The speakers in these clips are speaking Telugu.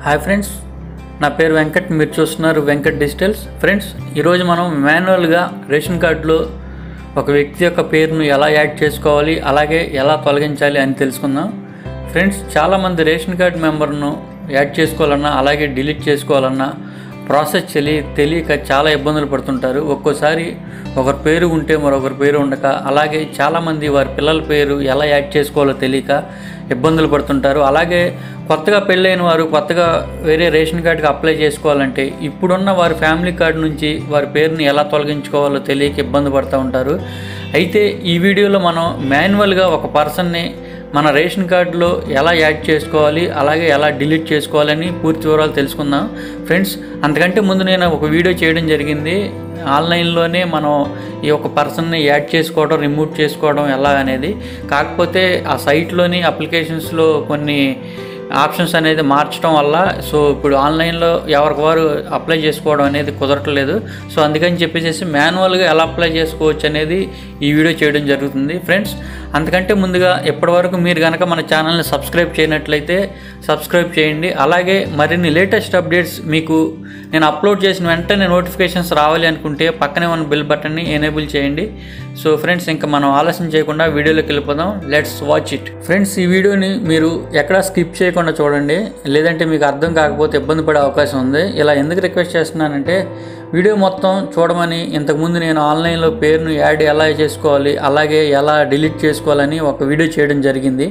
హాయ్ ఫ్రెండ్స్ నా పేరు వెంకట్ మీరు చూస్తున్నారు వెంకట్ డిజిటల్స్ ఫ్రెండ్స్ ఈరోజు మనం మాన్యువల్గా రేషన్ కార్డులో ఒక వ్యక్తి యొక్క పేరును ఎలా యాడ్ చేసుకోవాలి అలాగే ఎలా తొలగించాలి అని తెలుసుకుందాం ఫ్రెండ్స్ చాలామంది రేషన్ కార్డ్ మెంబర్ను యాడ్ చేసుకోవాలన్నా అలాగే డిలీట్ చేసుకోవాలన్నా ప్రాసెస్ తెలియ తెలియక చాలా ఇబ్బందులు పడుతుంటారు ఒక్కోసారి ఒకరి పేరు ఉంటే మరొకరి పేరు ఉండక అలాగే చాలామంది వారి పిల్లల పేరు ఎలా యాడ్ చేసుకోవాలో తెలియక ఇబ్బందులు పడుతుంటారు అలాగే కొత్తగా పెళ్ళైన వారు కొత్తగా వేరే రేషన్ కార్డుకి అప్లై చేసుకోవాలంటే ఇప్పుడున్న వారి ఫ్యామిలీ కార్డు నుంచి వారి పేరుని ఎలా తొలగించుకోవాలో తెలియక ఇబ్బంది పడుతూ ఉంటారు అయితే ఈ వీడియోలో మనం మాన్యువల్గా ఒక పర్సన్ని మన రేషన్ కార్డులో ఎలా యాడ్ చేసుకోవాలి అలాగే ఎలా డిలీట్ చేసుకోవాలని పూర్తి వివరాలు తెలుసుకుందాం ఫ్రెండ్స్ అంతకంటే ముందు నేను ఒక వీడియో చేయడం జరిగింది ఆన్లైన్లోనే మనం ఈ ఒక పర్సన్ని యాడ్ చేసుకోవడం రిమూవ్ చేసుకోవడం ఎలా అనేది కాకపోతే ఆ సైట్లోని అప్లికేషన్స్లో కొన్ని ఆప్షన్స్ అనేది మార్చడం వల్ల సో ఇప్పుడు ఆన్లైన్లో ఎవరికి వారు అప్లై చేసుకోవడం అనేది కుదరట్లేదు సో అందుకని చెప్పేసి మాన్యువల్గా ఎలా అప్లై చేసుకోవచ్చు అనేది ఈ వీడియో చేయడం జరుగుతుంది ఫ్రెండ్స్ అంతకంటే ముందుగా ఇప్పటివరకు మీరు కనుక మన ఛానల్ని సబ్స్క్రైబ్ చేయనట్లయితే సబ్స్క్రైబ్ చేయండి అలాగే మరిన్ని లేటెస్ట్ అప్డేట్స్ మీకు నేను అప్లోడ్ చేసిన వెంటనే నోటిఫికేషన్స్ రావాలి అనుకుంటే పక్కనే ఉన్న బిల్ బటన్ని ఎనేబుల్ చేయండి సో ఫ్రెండ్స్ ఇంకా మనం ఆలస్యం చేయకుండా వీడియోలోకి వెళ్ళిపోదాం లెట్స్ వాచ్ ఇట్ ఫ్రెండ్స్ ఈ వీడియోని మీరు ఎక్కడా స్కిప్ చేయకుండా చూడండి లేదంటే మీకు అర్థం కాకపోతే ఇబ్బంది పడే అవకాశం ఉంది ఇలా ఎందుకు రిక్వెస్ట్ చేస్తున్నానంటే వీడియో మొత్తం చూడమని ఇంతకుముందు నేను ఆన్లైన్లో పేరును యాడ్ ఎలా చేసుకోవాలి అలాగే ఎలా డిలీట్ చేసుకోవాలని ఒక వీడియో చేయడం జరిగింది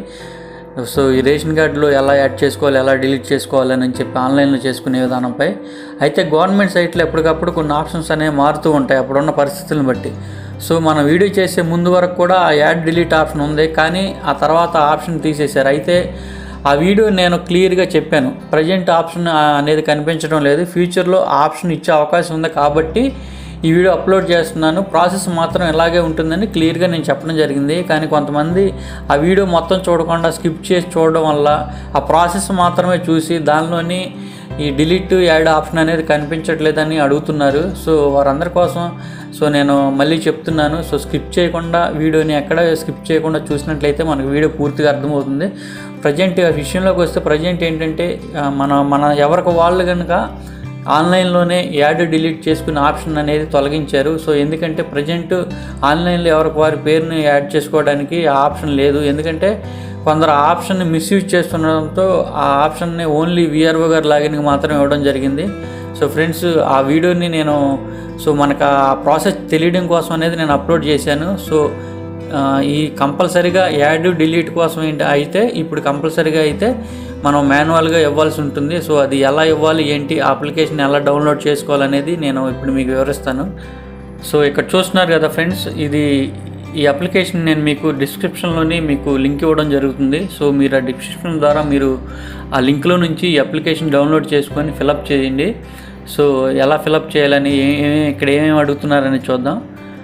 సో ఈ రేషన్ కార్డులో ఎలా యాడ్ చేసుకోవాలి ఎలా డిలీట్ చేసుకోవాలని చెప్పి ఆన్లైన్లో చేసుకునే విధానంపై అయితే గవర్నమెంట్ సైట్లో ఎప్పటికప్పుడు కొన్ని ఆప్షన్స్ అనేవి మారుతూ ఉంటాయి అప్పుడున్న పరిస్థితులను బట్టి సో మన వీడియో చేసే ముందు వరకు కూడా ఆ యాడ్ డిలీట్ ఆప్షన్ ఉంది కానీ ఆ తర్వాత ఆప్షన్ తీసేశారు అయితే ఆ వీడియో నేను క్లియర్గా చెప్పాను ప్రజెంట్ ఆప్షన్ అనేది కనిపించడం లేదు ఫ్యూచర్లో ఆప్షన్ ఇచ్చే అవకాశం ఉంది కాబట్టి ఈ వీడియో అప్లోడ్ చేస్తున్నాను ప్రాసెస్ మాత్రం ఇలాగే ఉంటుందని క్లియర్గా నేను చెప్పడం జరిగింది కానీ కొంతమంది ఆ వీడియో మొత్తం చూడకుండా స్కిప్ చేసి చూడడం వల్ల ఆ ప్రాసెస్ మాత్రమే చూసి దానిలోని ఈ డిలీట్ యాడ్ ఆప్షన్ అనేది కనిపించట్లేదని అడుగుతున్నారు సో వారందరి కోసం సో నేను మళ్ళీ చెప్తున్నాను సో స్కిప్ చేయకుండా వీడియోని ఎక్కడ స్కిప్ చేయకుండా చూసినట్లయితే మనకు వీడియో పూర్తిగా అర్థమవుతుంది ప్రజెంట్ ఆ విషయంలోకి వస్తే ప్రజెంట్ ఏంటంటే ఆ, మన మన ఎవరికి వాళ్ళు కనుక ఆన్లైన్లోనే యాడ్ డిలీట్ చేసుకునే ఆప్షన్ అనేది తొలగించారు సో ఎందుకంటే ప్రజెంట్ ఆన్లైన్లో ఎవరికి వారి పేరుని యాడ్ చేసుకోవడానికి ఆ ఆప్షన్ లేదు ఎందుకంటే కొందరు ఆ ఆప్షన్ని మిస్యూజ్ చేస్తుండడంతో ఆ ఆప్షన్ని ఓన్లీ విఆర్ఓ గారు లాగిన్కి మాత్రం ఇవ్వడం జరిగింది సో ఫ్రెండ్స్ ఆ వీడియోని నేను సో మనకు ఆ ప్రాసెస్ తెలియడం కోసం అనేది నేను అప్లోడ్ చేశాను సో ఆ, ఈ కంపల్సరీగా యాడ్ డిలీట్ కోసం ఏంటి అయితే ఇప్పుడు కంపల్సరీగా అయితే మనం మాన్యువల్గా ఇవ్వాల్సి ఉంటుంది సో అది ఎలా ఇవ్వాలి ఏంటి అప్లికేషన్ ఎలా డౌన్లోడ్ చేసుకోవాలనేది నేను ఇప్పుడు మీకు వివరిస్తాను సో ఇక్కడ చూస్తున్నారు కదా ఫ్రెండ్స్ ఇది ఈ అప్లికేషన్ నేను మీకు డిస్క్రిప్షన్లోని మీకు లింక్ ఇవ్వడం జరుగుతుంది సో మీరు ఆ డిస్క్రిప్షన్ ద్వారా మీరు ఆ లింక్లో నుంచి ఈ అప్లికేషన్ డౌన్లోడ్ చేసుకొని ఫిలప్ చేయండి సో ఎలా ఫిలప్ చేయాలని ఏ- ఏ- ఇక్కడ ఏమేమి అడుగుతున్నారని చూద్దాం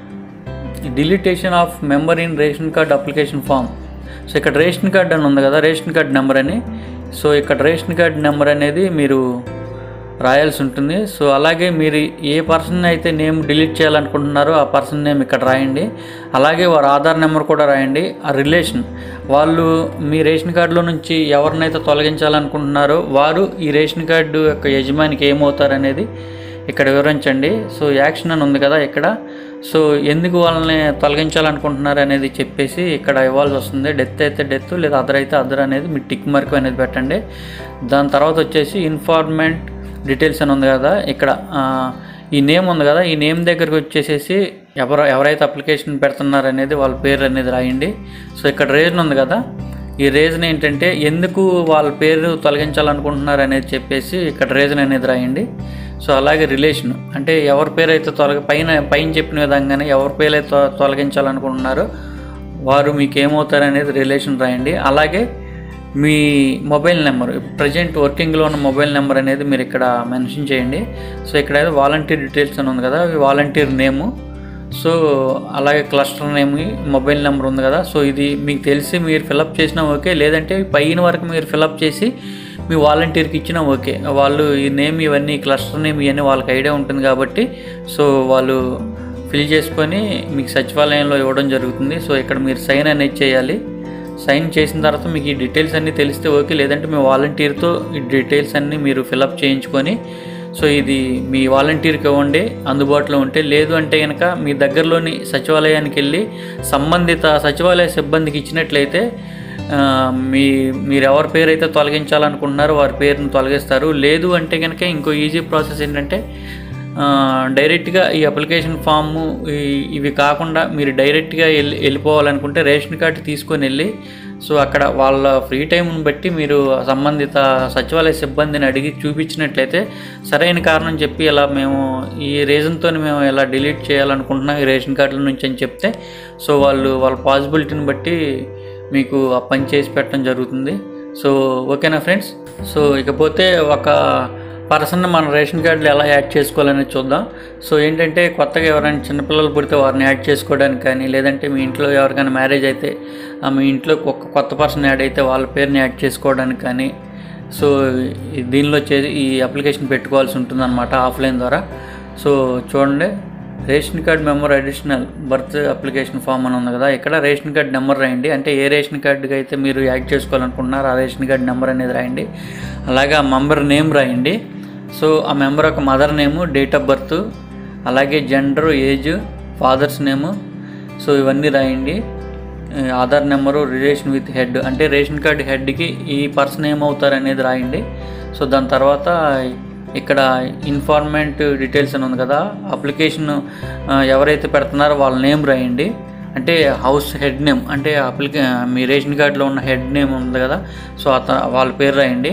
deletion of member in ration card application form so ఇక్కడ రేషన్ కార్డ్ అని ఉంది కదా రేషన్ కార్డ్ నెంబర్ అని సో ఇక్కడ రేషన్ కార్డ్ నెంబర్ అనేది మీరు రాయాల్సి ఉంటుంది సో అలాగే మీరు ఏ పర్సన్ అయితే నేమ్ డిలీట్ చేయాలనుకుంటున్నారో ఆ పర్సన్ నేమ్ ఇక్కడ రాయండి అలాగే వారి ఆధార్ నెంబర్ కూడా రాయండి ఆ రిలేషన్ వాళ్ళు మీ రేషన్ కార్డులో నుంచి ఎవరినైతే తొలగించాలనుకుంటున్నారో వారు ఈ రేషన్ కార్డు యొక్క యజమానికి ఏమవుతారనేది ఇక్కడ వివరించండి సో యాక్షన్ అని ఉంది కదా ఇక్కడ సో ఎందుకు వాళ్ళని తొలగించాలనుకుంటున్నారు అనేది చెప్పేసి ఇక్కడ ఇవ్వాల్సి వస్తుంది డెత్ అయితే డెత్ లేదా అదర్ అయితే అదర్ అనేది మీ టిక్ మార్క్ అనేది పెట్టండి దాని తర్వాత వచ్చేసి ఇన్ఫార్మెంట్ డీటెయిల్స్ అని ఉంది కదా ఇక్కడ ఆ, ఈ నేమ్ ఉంది కదా ఈ నేమ్ దగ్గరికి వచ్చేసేసి ఎవరు ఎవరైతే అప్లికేషన్ పెడుతున్నారు అనేది వాళ్ళ పేరు అనేది రాయండి సో ఇక్కడ రీజన్ ఉంది కదా ఈ రీజన్ ఏంటంటే ఎందుకు వాళ్ళ పేరు తొలగించాలనుకుంటున్నారు అనేది చెప్పేసి ఇక్కడ రీజన్ అనేది రాయండి సో అలాగే రిలేషన్ అంటే ఎవరి పేరు అయితే తొలగ పైన పైన చెప్పిన విధంగానే ఎవరి పేరు అయితే తొ- తొలగించాలనుకుంటున్నారో వారు మీకు ఏమవుతారు అనేది రిలేషన్ రాయండి అలాగే మీ మొబైల్ నెంబర్ ప్రజెంట్ వర్కింగ్లో ఉన్న మొబైల్ నెంబర్ అనేది మీరు ఇక్కడ మెన్షన్ చేయండి సో ఇక్కడ అయితే వాలంటీర్ డీటెయిల్స్ అని ఉంది కదా వాలంటీర్ నేము సో అలాగే క్లస్టర్ నేమ్ మొబైల్ నెంబర్ ఉంది కదా సో ఇది మీకు తెలిసి మీరు ఫిలప్ చేసినా ఓకే లేదంటే పైన వరకు మీరు ఫిలప్ చేసి మీ వాలంటీర్కి ఇచ్చినా ఓకే వాళ్ళు ఈ నేమ్ ఇవన్నీ క్లస్టర్ నేమ్ ఇవన్నీ వాళ్ళకి ఐడియా ఉంటుంది కాబట్టి సో వాళ్ళు ఫిల్ చేసుకొని మీకు సచివాలయంలో ఇవ్వడం జరుగుతుంది సో ఇక్కడ మీరు సైన్ అనేది చేయాలి సైన్ చేసిన తర్వాత మీకు ఈ డీటెయిల్స్ అన్నీ తెలిస్తే ఓకే లేదంటే మీ వాలంటీర్తో ఈ డీటెయిల్స్ అన్నీ మీరు ఫిలప్ చేయించుకొని సో ఇది మీ వాలంటీర్కి ఇవ్వండి అందుబాటులో ఉంటే లేదు అంటే కనుక మీ దగ్గరలోని సచివాలయానికి వెళ్ళి సంబంధిత సచివాలయ సిబ్బందికి ఇచ్చినట్లయితే ఆ, మీ మీరు ఎవరి పేరు అయితే తొలగించాలనుకుంటున్నారో వారి పేరును తొలగిస్తారు లేదు అంటే కనుక ఇంకో ఈజీ ప్రాసెస్ ఏంటంటే ఆ, డైరెక్ట్గా ఈ అప్లికేషన్ ఫాము ఈ- ఇవి కాకుండా మీరు డైరెక్ట్గా వెళ్ళి వెళ్ళిపోవాలనుకుంటే రేషన్ కార్డు తీసుకొని వెళ్ళి సో అక్కడ వాళ్ళ ఫ్రీ టైంని బట్టి మీరు సంబంధిత సచివాలయ సిబ్బందిని అడిగి చూపించినట్లయితే సరైన కారణం చెప్పి ఇలా మేము ఈ రీజన్తో మేము ఇలా డిలీట్ చేయాలనుకుంటున్నాం ఈ రేషన్ కార్డుల నుంచి అని చెప్తే సో వాళ్ళు వాళ్ళ పాసిబిలిటీని బట్టి మీకు ఆ పని చేసి పెట్టడం జరుగుతుంది సో ఓకేనా ఫ్రెండ్స్ సో ఇకపోతే ఒక పర్సన్ మన రేషన్ కార్డులు ఎలా యాడ్ చేసుకోవాలనేది చూద్దాం సో ఏంటంటే కొత్తగా ఎవరైనా చిన్నపిల్లలు పుడితే వారిని యాడ్ చేసుకోవడానికి కానీ లేదంటే మీ ఇంట్లో ఎవరికైనా మ్యారేజ్ అయితే ఆ మీ ఇంట్లో ఒక కొత్త పర్సన్ యాడ్ అయితే వాళ్ళ పేరుని యాడ్ చేసుకోవడానికి కానీ సో ఈ- దీనిలో చే ఈ అప్లికేషన్ పెట్టుకోవాల్సి ఉంటుందన్నమాట ఆఫ్లైన్ ద్వారా సో చూడండి ration card member additional birth application form అని ఉంది కదా ఇక్కడ రేషన్ కార్డ్ నెంబర్ రాయండి అంటే ఏ రేషన్ కార్డుకి అయితే మీరు యాడ్ చేసుకోవాలనుకుంటున్నారో ఆ రేషన్ కార్డ్ నెంబర్ అనేది రాయండి అలాగే ఆ మెంబర్ నేమ్ రాయండి సో ఆ మెంబర్ యొక్క mother name date of birth అలాగే gender age father's name so ఇవన్నీ రాయండి ఆ, Aadhaar number relation with head అంటే రేషన్ కార్డ్ హెడ్కి ఈ పర్సన్ ఏమవుతారు అనేది రాయండి సో దాని తర్వాత ఇక్కడ ఇన్ఫార్మెంట్ డీటెయిల్స్ అని ఉంది కదా అప్లికేషన్ ఆ, ఎవరైతే పెడుతున్నారో వాళ్ళ నేమ్ రాయండి అంటే హౌస్ హెడ్ నేమ్ అంటే అప్లికే మీ రేషన్ కార్డులో ఉన్న హెడ్ నేమ్ ఉంది కదా సో అత వాళ్ళ పేరు రాయండి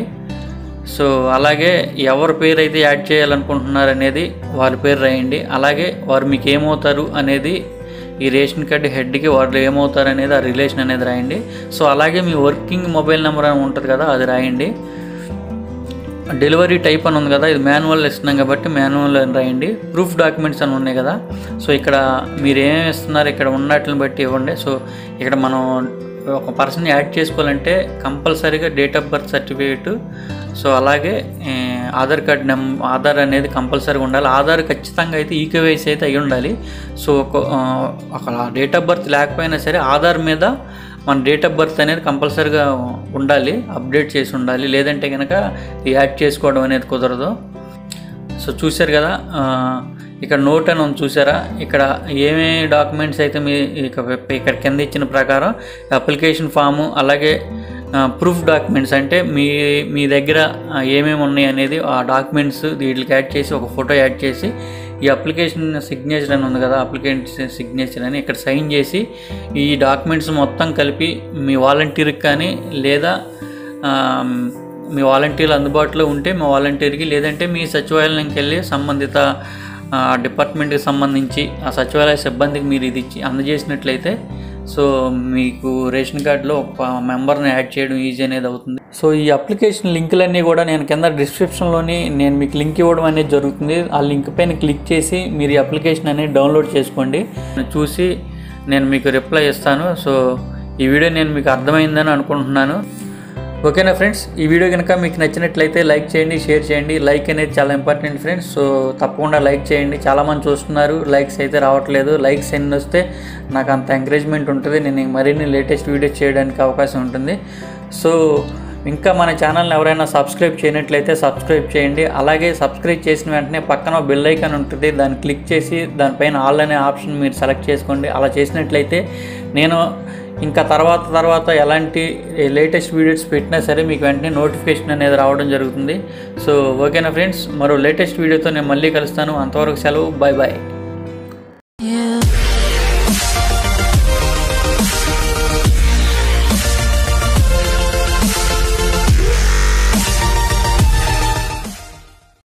సో అలాగే ఎవరి పేరు అయితే యాడ్ చేయాలనుకుంటున్నారు అనేది వాళ్ళ పేరు రాయండి అలాగే వారు మీకు ఏమవుతారు అనేది ఈ రేషన్ కార్డు హెడ్కి వాళ్ళు ఏమవుతారు అనేది ఆ రిలేషన్ అనేది రాయండి సో అలాగే మీ వర్కింగ్ మొబైల్ నెంబర్ అని ఉంటుంది కదా అది రాయండి డెలివరీ టైప్ అని ఉంది కదా ఇది మాన్యువల్ ఇస్తున్నాం కాబట్టి మాన్యువల్ అని రాయండి ప్రూఫ్ డాక్యుమెంట్స్ అని ఉన్నాయి కదా సో ఇక్కడ మీరు ఏం ఇస్తున్నారు ఇక్కడ ఉన్నట్లని బట్టి ఇవ్వండి సో ఇక్కడ మనం ఒక పర్సన్ యాడ్ చేసుకోవాలంటే కంపల్సరీగా date of birth certificate so అలాగే ఏ, ఆధార్ కార్డ్ నెం ఆధార్ అనేది కంపల్సరీగా ఉండాలి ఆధార్ ఖచ్చితంగా అయితే ఈకేవైసీ అయితే అయి ఉండాలి సో ఒక ఆ, ఒక డేట్ ఆఫ్ బర్త్ లేకపోయినా సరే ఆధార్ మీద మన డేట్ ఆఫ్ బర్త్ అనేది కంపల్సరీగా ఉండాలి అప్డేట్ చేసి ఉండాలి లేదంటే కనుక యాడ్ చేసుకోవడం అనేది కుదరదు సో చూశారు కదా ఆ, ఇక్కడ నోట్ అని ఉంది చూసారా ఇక్కడ ఏమేమి డాక్యుమెంట్స్ అయితే మీ ఇక ఇక్కడ కింద ఇచ్చిన ప్రకారం అప్లికేషన్ ఫాము అలాగే ప్రూఫ్ డాక్యుమెంట్స్ అంటే మీ మీ దగ్గర ఆ, ఏమేమి ఉన్నాయి అనేది ఆ డాక్యుమెంట్స్ వీటికి యాడ్ చేసి ఒక ఫోటో యాడ్ చేసి ఈ అప్లికేషన్ సిగ్నేచర్ అని ఉంది కదా అప్లికేషన్ సిగ్నేచర్ అని ఇక్కడ సైన్ చేసి ఈ డాక్యుమెంట్స్ మొత్తం కలిపి మీ వాలంటీర్కి కానీ లేదా ఆ, మీ వాలంటీర్లు అందుబాటులో ఉంటే మీ వాలంటీర్కి లేదంటే మీ సచివాలయానికి వెళ్ళి సంబంధిత ఆ, డిపార్ట్మెంట్కి సంబంధించి ఆ సచివాలయ సిబ్బందికి మీరు ఇది ఇచ్చి అందజేసినట్లయితే సో మీకు రేషన్ కార్డులో ఒక మెంబర్ని యాడ్ చేయడం ఈజీ అనేది అవుతుంది సో ఈ అప్లికేషన్ లింకులన్నీ కూడా నేను కింద డిస్క్రిప్షన్లోని నేను మీకు లింక్ ఇవ్వడం అనేది జరుగుతుంది ఆ లింక్ పైన క్లిక్ చేసి మీరు ఈ అప్లికేషన్ అనేది డౌన్లోడ్ చేసుకోండి చూసి నేను మీకు రిప్లై ఇస్తాను సో ఈ వీడియో నేను మీకు అర్థమైందని అనుకుంటున్నాను ఓకేనా ఫ్రెండ్స్ ఈ వీడియో కనుక మీకు నచ్చినట్లయితే లైక్ చేయండి షేర్ చేయండి లైక్ అనేది చాలా ఇంపార్టెంట్ ఫ్రెండ్స్ సో తప్పకుండా లైక్ చేయండి చాలామంది చూస్తున్నారు లైక్స్ అయితే రావట్లేదు లైక్స్ ఎన్ని వస్తే నాకు అంత ఎంకరేజ్మెంట్ ఉంటుంది నేను మరిన్ని లేటెస్ట్ వీడియోస్ చేయడానికి అవకాశం ఉంటుంది సో ఇంకా మన ఛానల్ని ఎవరైనా సబ్స్క్రైబ్ చేయనట్లయితే సబ్స్క్రైబ్ చేయండి అలాగే సబ్స్క్రైబ్ చేసిన వెంటనే పక్కన బెల్ ఐకాన్ ఉంటుంది దాన్ని క్లిక్ చేసి దానిపైన ఆల్ అనే ఆప్షన్ మీరు సెలెక్ట్ చేసుకోండి అలా చేసినట్లయితే నేను ఇంకా తర్వాత తర్వాత ఎలాంటి లేటెస్ట్ వీడియోస్ పెట్టినా సరే మీకు వెంటనే నోటిఫికేషన్ అనేది రావడం జరుగుతుంది సో ఓకేనా ఫ్రెండ్స్ మరో లేటెస్ట్ వీడియోతో నేను మళ్ళీ కలుస్తాను అంతవరకు సెలవు బాయ్ బాయ్